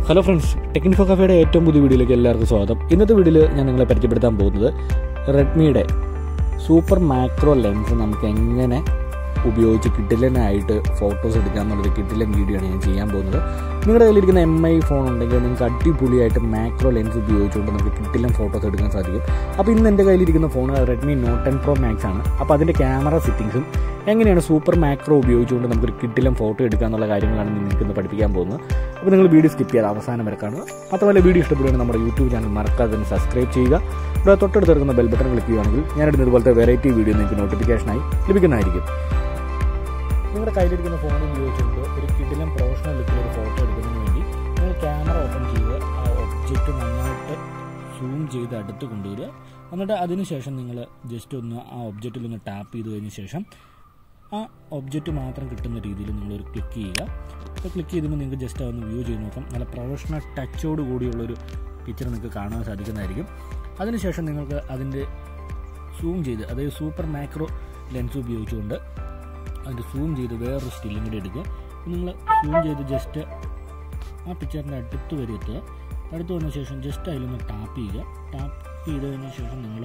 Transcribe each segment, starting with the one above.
hello friends ടെക്നിക്കോ കഫേയുടെ ഏറ്റവും പുതിയ വീഡിയോയിലേക്ക് എല്ലാവർക്കും സ്വാഗതം ഇന്നത്തെ വീഡിയോയിൽ ഞാൻ നിങ്ങളെ പരിചയപ്പെടുത്താൻ പോകുന്നത് റെഡ്മിയുടെ സൂപ്പർ മാക്രോ ലെൻസ് നമുക്ക് എങ്ങനെ ഉപയോഗിച്ച് കിഡിലനായിട്ട് ഫോട്ടോസ് എടുക്കാം എന്നുള്ളൊരു കിഡിലൻ വീഡിയോ ആണ് ഞാൻ ചെയ്യാൻ പോകുന്നത് നിങ്ങളുടെ കയ്യിലിരിക്കുന്ന എം ഐ ഫോൺ ഉണ്ടെങ്കിൽ നിങ്ങൾക്ക് അടിപൊളിയായിട്ട് മാക്രോ ലെൻസ് ഉപയോഗിച്ചുകൊണ്ട് നമുക്ക് കിഡിലൻ ഫോട്ടോസ് എടുക്കാൻ സാധിക്കും അപ്പോൾ ഇന്ന് എൻ്റെ കയ്യിലിരിക്കുന്ന phone Redmi Note ten Pro Max ആണ് അപ്പോൾ അതിൻ്റെ ക്യാമറ സെറ്റിങ്സും എങ്ങനെയാണ് സൂപ്പർ മാക്രോ ഉപയോഗിച്ചുകൊണ്ട് നമുക്കൊരു കിഡിലൻ ഫോട്ടോ എടുക്കുക എന്നുള്ള കാര്യങ്ങളാണ് നിങ്ങൾക്ക് ഇന്ന് പഠിപ്പിക്കാൻ പോകുന്നത് അപ്പോൾ നിങ്ങൾ വീഡിയോ സ്കിപ്പ് ചെയ്യാതെ അവസാനം വരെ കാണുക മാത്രമല്ല വീഡിയോ ഇഷ്ടപ്പെടുകയാണെങ്കിൽ നമ്മുടെ യൂട്യൂബ് ചാനൽ മറക്കാതെ തന്നെ സബ്സ്ക്രൈബ് ചെയ്യുക ഇവിടെ തൊട്ടടുത്ത് കിടക്കുന്ന ബെൽ ബട്ടൺ ക്ലിക്ക് ചെയ്യുകയാണെങ്കിൽ ഞാനിടുന്ന ഇതുപോലത്തെ വെറൈറ്റി വീഡിയോ നിങ്ങൾക്ക് നോട്ടിഫിക്കേഷനായി ലഭിക്കുന്നതായിരിക്കും നിങ്ങളുടെ കയ്യിലിരിക്കുന്ന ഫോൺ ഉപയോഗിച്ചുകൊണ്ട് ഒരു കിഡിലൻ പ്രൊഫഷണൽ ലുക്കിൽ ഒരു ഫോട്ടോ എടുക്കുന്നതിന് വേണ്ടി നിങ്ങൾ ക്യാമറ ഓപ്പൺ ചെയ്ത് ആ ഒബ്ജക്റ്റ് നന്നായിട്ട് സൂം ചെയ്ത് അടുത്ത് കൊണ്ടുവരിക എന്നിട്ട് അതിനുശേഷം നിങ്ങൾ ജസ്റ്റ് ഒന്ന് ആ ഒബ്ജക്റ്റിൽ ഒന്ന് ടാപ്പ് ചെയ്ത് കഴിഞ്ഞ ശേഷം ആ ഒബ്ജക്റ്റ് മാത്രം കിട്ടുന്ന രീതിയിൽ നിങ്ങളൊരു ക്ലിക്ക് ചെയ്യുക അപ്പോൾ ക്ലിക്ക് ചെയ്തുമ്പോൾ നിങ്ങൾക്ക് ജസ്റ്റ് അതൊന്ന് വ്യൂ ചെയ്ത് നോക്കാം നല്ല പ്രൊഫഷണൽ ടച്ചോട് കൂടിയുള്ളൊരു പിക്ചർ നിങ്ങൾക്ക് കാണാൻ സാധിക്കുന്നതായിരിക്കും അതിനുശേഷം നിങ്ങൾക്ക് അതിൻ്റെ സൂം ചെയ്ത് അതായത് സൂപ്പർ മാക്രോ ലെൻസ് ഉപയോഗിച്ചുകൊണ്ട് അതിൻ്റെ സൂം ചെയ്ത് വേറൊരു സ്റ്റില്ലും കൂടി എടുക്കുക നിങ്ങൾ സൂം ചെയ്ത് ജസ്റ്റ് ആ പിക്ചറിൻ്റെ അടുത്ത് വരെ എത്തുക അടുത്ത് വന്ന ശേഷം ജസ്റ്റ് അതിലൊന്ന് ടാപ്പ് ചെയ്യുക ടാപ്പ് ചെയ്തതിന് ശേഷം നിങ്ങൾ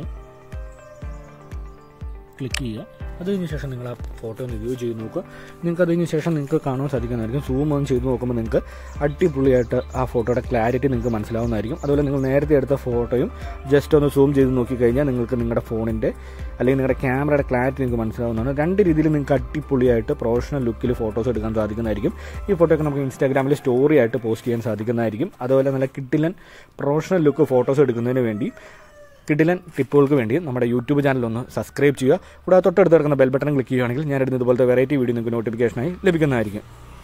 ക്ലിക്ക് ചെയ്യുക അത് കഴിഞ്ഞ ശേഷം നിങ്ങൾ ആ ഫോട്ടോ ഒന്ന് വ്യൂ ചെയ്ത് നോക്കുക നിങ്ങൾക്ക് അതിന് ശേഷം നിങ്ങൾക്ക് കാണാൻ സാധിക്കുന്നതായിരിക്കും സൂം ഓൺ ചെയ്ത് നോക്കുമ്പോൾ നിങ്ങൾക്ക് അടിപൊളിയായിട്ട് ആ ഫോട്ടോയുടെ ക്ലാരിറ്റി നിങ്ങൾക്ക് മനസ്സിലാവുന്നതായിരിക്കും അതുപോലെ നിങ്ങൾ നേരത്തെ എടുത്ത ഫോട്ടോയും ജസ്റ്റ് ഒന്ന് സൂം ചെയ്ത് നോക്കിക്കഴിഞ്ഞാൽ നിങ്ങൾക്ക് നിങ്ങളുടെ ഫോണിൻ്റെ അല്ലെങ്കിൽ നിങ്ങളുടെ ക്യാമറയുടെ ക്ലാരിറ്റി നിങ്ങൾക്ക് മനസ്സിലാവുന്നതാണ് രണ്ട് രീതിയിൽ നിങ്ങൾക്ക് അടിപൊളിയായിട്ട് പ്രൊഫഷണൽ ലുക്കിൽ ഫോട്ടോസ് എടുക്കാൻ സാധിക്കുന്നതായിരിക്കും ഈ ഫോട്ടോ ഒക്കെ നമുക്ക് ഇൻസ്റ്റാഗ്രാമിൽ സ്റ്റോറി ആയിട്ട് പോസ്റ്റ് ചെയ്യാൻ സാധിക്കുന്നതായിരിക്കും അതുപോലെ നല്ല കിട്ടിലൻ പ്രൊഫഷണൽ ലുക്ക് ഫോട്ടോസ് എടുക്കുന്നതിന് വേണ്ടി കിഡിലൻ ടിപ്പുകൾക്ക് വേണ്ടി നമ്മുടെ യൂട്യൂബ് ചാനൽ ഒന്ന് സബ്സ്ക്രൈബ് ചെയ്യുക കൂടാതെ തൊട്ടടുത്ത് കിടക്കുന്ന ബെൽ ബട്ടൺ ക്ലിക്ക് ചെയ്യുകയാണെങ്കിൽ ഞാൻ ഇടുന്ന ഇതുപോലത്തെ വെറൈറ്റി വീഡിയോ നിങ്ങൾക്ക് നോട്ടിഫിക്കേഷനായി ലഭിക്കുന്നതായിരിക്കും